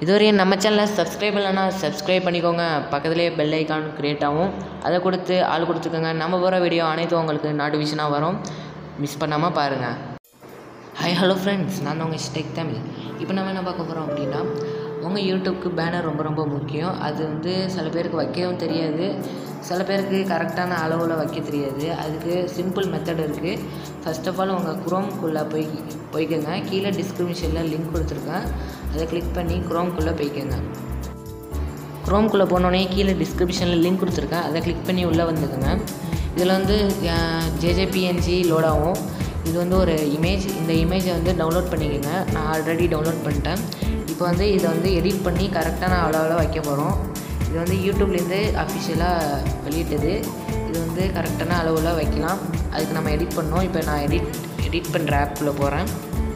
இதுவரையும் நம்ம சேனலை சப்ஸ்கிரைப் இல்லைன்னா சப்ஸ்கிரைப் பண்ணிக்கோங்க பக்கத்துலேயே பெல் ஐக்கான் க்ரியேட் ஆகும் அதை கொடுத்து ஆள் கொடுத்துக்கோங்க நம்ம போகிற வீடியோ அனைத்தும் உங்களுக்கு நோட்டிஃபிகேஷனாக வரும் மிஸ் பண்ணாமல் பாருங்கள் ஹாய் ஹலோ ஃப்ரெண்ட்ஸ் நான் உங்கள் ஸ்டெக் தமிழ் இப்போ நம்ம என்ன பார்க்க போகிறோம் அப்படின்னா உங்கள் யூடியூப்க்கு பேனர் ரொம்ப ரொம்ப முக்கியம் அது வந்து சில பேருக்கு வைக்கவும் தெரியாது சில பேருக்கு கரெக்டான அளவில் வைக்க தெரியாது அதுக்கு சிம்பிள் மெத்தட் இருக்குது ஃபர்ஸ்ட் ஆஃப் ஆல் உங்கள் குரோம்குள்ளே போய் போய்க்கோங்க கீழே டிஸ்கிரிப்ஷனில் லிங்க் கொடுத்துருக்கேன் அதை கிளிக் பண்ணி குரோம்குள்ளே போய்க்கோங்க குரோம்குள்ளே போனோடனே கீழே டிஸ்கிரிப்ஷனில் லிங்க் கொடுத்துருக்கேன் அதை கிளிக் பண்ணி உள்ளே வந்துக்கோங்க இதில் வந்து ஜேஜேபிஎன்ஜி லோட் ஆகும் இது வந்து ஒரு இமேஜ் இந்த இமேஜை வந்து டவுன்லோட் பண்ணிக்கோங்க நான் ஆல்ரெடி டவுன்லோட் பண்ணிட்டேன் இப்போ வந்து இதை வந்து எடிட் பண்ணி கரெக்டான அளவில் வைக்க போகிறோம் இது வந்து யூடியூப்லேருந்து அஃபிஷியலாக வெளியிட்டது இது வந்து கரெக்டான அளவில் வைக்கலாம் அதுக்கு நம்ம எடிட் பண்ணோம் இப்போ நான் எடிட் எடிட் பண்ணுற ஆப்குள்ளே போகிறேன்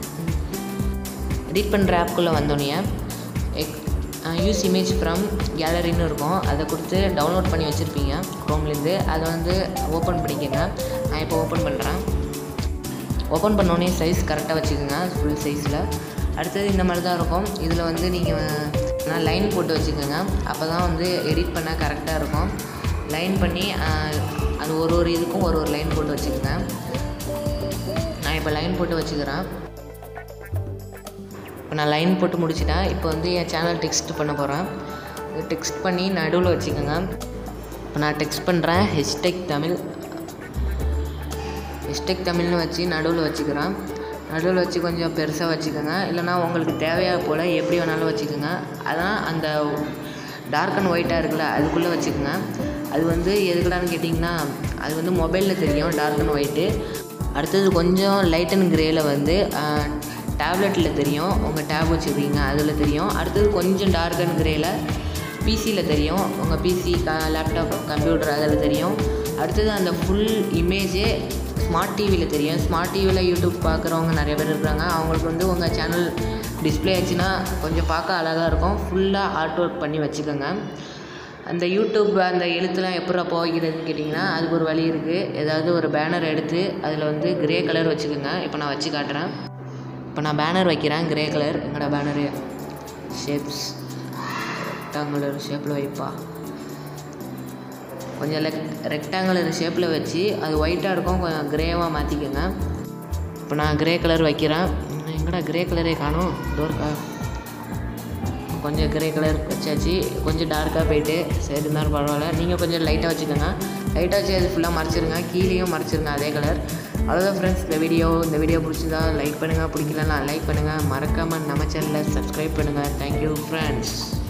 எடிட் பண்ணுற ஆப்குள்ளே வந்தோடனே எக் யூஸ் இமேஜ் ஃப்ரம் கேலரின்னு இருக்கும் அதை கொடுத்து டவுன்லோட் பண்ணி வச்சுருப்பீங்க க்ரோம்லேருந்து அதை வந்து ஓப்பன் பண்ணிக்கோங்க நான் இப்போ ஓப்பன் பண்ணுறேன் ஓப்பன் பண்ணோடனே சைஸ் கரெக்டாக வச்சுக்கோங்க ஃபுல் சைஸில் அடுத்தது இந்த மாதிரி தான் இருக்கும் இதில் வந்து நீங்கள் நான் லைன் போட்டு வச்சுக்கோங்க அப்போ தான் வந்து எடிட் பண்ண கரெக்டாக இருக்கும் லைன் பண்ணி அது ஒரு ஒரு இதுக்கும் ஒரு ஒரு லைன் போட்டு வச்சுக்கோங்க நான் இப்போ லைன் போட்டு வச்சுக்கிறேன் இப்போ நான் லைன் போட்டு முடிச்சிட்டேன் இப்போ வந்து என் சேனல் டெக்ஸ்ட் பண்ண போகிறேன் டெக்ஸ்ட் பண்ணி நடுவில் வச்சுக்கோங்க இப்போ நான் டெக்ஸ்ட் பண்ணுறேன் ஹெஷ்டெக் தமிழ் ஹெஷ்டெக் தமிழ்னு வச்சு நடுவில் வச்சுக்கிறேன் நடுவில் வச்சு கொஞ்சம் பெருசாக வச்சுக்கோங்க இல்லைனா உங்களுக்கு தேவையாக போல் எப்படி வேணாலும் வச்சுக்கோங்க அதான் அந்த டார்க் அண்ட் ஒயிட்டாக இருக்குல்ல அதுக்குள்ளே வச்சுக்கோங்க அது வந்து எதுக்குடான்னு கேட்டிங்கன்னா அது வந்து மொபைலில் தெரியும் டார்க் அண்ட் ஒயிட்டு அடுத்தது கொஞ்சம் லைட் அண்ட் கிரேயில் வந்து டேப்லெட்டில் தெரியும் உங்கள் டேப் வச்சுருக்கீங்க அதில் தெரியும் அடுத்தது கொஞ்சம் டார்க் அண்ட் கிரேயில் பிசியில் தெரியும் உங்கள் பிசி க லேப்டாப் கம்ப்யூட்டர் அதில் தெரியும் அடுத்தது அந்த ஃபுல் இமேஜே ஸ்மார்ட் டிவியில் தெரியும் ஸ்மார்ட் டிவியில் யூடியூப் பார்க்குறவங்க நிறைய பேர் இருக்கிறாங்க அவங்களுக்கு வந்து உங்கள் சேனல் டிஸ்பிளே ஆச்சுன்னா கொஞ்சம் பார்க்க அழகாக இருக்கும் ஃபுல்லாக ஆர்ட் ஒர்க் பண்ணி வச்சுக்கோங்க அந்த யூடியூப் அந்த எழுத்துலாம் எப்படா போகிறதுன்னு கேட்டிங்கன்னா அதுக்கு ஒரு வழி இருக்குது ஏதாவது ஒரு பேனர் எடுத்து அதில் வந்து கிரே கலர் வச்சுக்கோங்க இப்போ நான் வச்சு காட்டுறேன் இப்போ நான் பேனர் வைக்கிறேன் கிரே கலர் எங்கடா பேனரு ஷேப்ஸ் ரெக்டாங்குலர் ஷேப்பில் வைப்பா கொஞ்சம் லெக் ரெக்டாங்குலர் ஷேப்பில் வச்சு அது ஒயிட்டாக இருக்கும் கொஞ்சம் கிரேவாக மாற்றிக்கோங்க இப்போ நான் கிரே கலர் வைக்கிறேன் எங்கடா கிரே கலரே காணும் டோர்க்கா கொஞ்சம் கிரே கலர் வச்சாச்சு கொஞ்சம் டார்க்காக போயிட்டு சரி இருந்தாலும் பரவாயில்ல நீங்கள் கொஞ்சம் லைட்டாக வச்சுக்கோங்க லைட்டாக வச்சு அது ஃபுல்லாக மறைச்சிருங்க கீழேயும் மறைச்சிருங்க அதே கலர் அவ்வளோதான் ஃப்ரெண்ட்ஸ் இந்த வீடியோ இந்த வீடியோ பிடிச்சிருந்தா லைக் பண்ணுங்கள் பிடிக்கலன்னா லைக் பண்ணுங்கள் மறக்காமல் நம்ம சேனலை சப்ஸ்கிரைப் பண்ணுங்கள் தேங்க்யூ ஃப்ரெண்ட்ஸ்